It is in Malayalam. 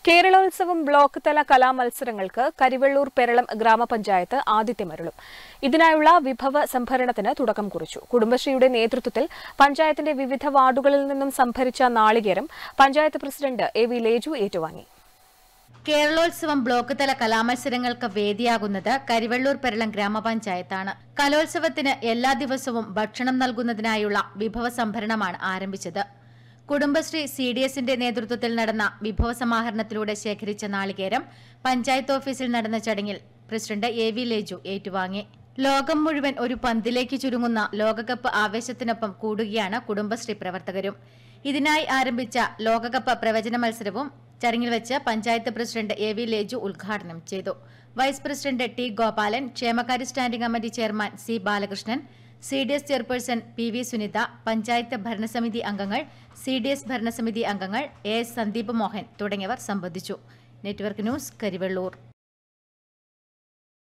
കേരളോത്സവം ബ്ലോക്ക് തല കലാമത്സരങ്ങൾക്ക് കരിവെള്ളൂർ പെരളം ഗ്രാമപഞ്ചായത്ത് ആതിഥ്യമരുളും ഇതിനായുള്ള വിഭവ സംഭരണത്തിന് തുടക്കം കുറിച്ചു കുടുംബശ്രീയുടെ നേതൃത്വത്തിൽ പഞ്ചായത്തിന്റെ വിവിധ വാർഡുകളിൽ നിന്നും സംഭരിച്ച നാളികേരം panchayat president A V Leju ഏറ്റുവാങ്ങി കേരളോത്സവം ബ്ലോക്ക് തല കലാമത്സരങ്ങൾക്ക് വേദിയാകുന്നത് കരിവെള്ളൂർ പെരളം ഗ്രാമപഞ്ചായത്താണ് കലോത്സവത്തിന് എല്ലാ ദിവസവും ഭക്ഷണം നൽകുന്നതിനായുള്ള വിഭവ സംഭരണമാണ് ആരംഭിച്ചത് കുടുംബശ്രീ സി ഡി എസിന്റെ നേതൃത്വത്തിൽ നടന്ന വിഭവ സമാഹരണത്തിലൂടെ ശേഖരിച്ച നാളികേരം പഞ്ചായത്ത് ഓഫീസിൽ നടന്ന ചടങ്ങിൽ പ്രസിഡന്റ് എ വി ലേജു ഏറ്റുവാങ്ങി ലോകം മുഴുവൻ ഒരു പന്തിലേക്ക് ചുരുങ്ങുന്ന ലോകകപ്പ് ആവേശത്തിനൊപ്പം കൂടുകയാണ് കുടുംബശ്രീ പ്രവർത്തകരും ഇതിനായി ആരംഭിച്ച ലോകകപ്പ് പ്രവചന മത്സരവും ചടങ്ങിൽ വെച്ച് panchayat president A V Leju ഉദ്ഘാടനം ചെയ്തു വൈസ് പ്രസിഡന്റ് ടി ഗോപാലൻ ക്ഷേമകാര്യ standing committee chairman C Balakrishnan C D S chairperson P V Sunitha panchayat ഭരണസമിതി അംഗങ്ങൾ സി ഡി എസ് ഭരണസമിതി അംഗങ്ങൾ എ എസ് സന്ദീപ് മോഹൻ തുടങ്ങിയവർ സംബന്ധിച്ചു നെറ്റ്വർക്ക് ന്യൂസ് കരിവെള്ളൂർ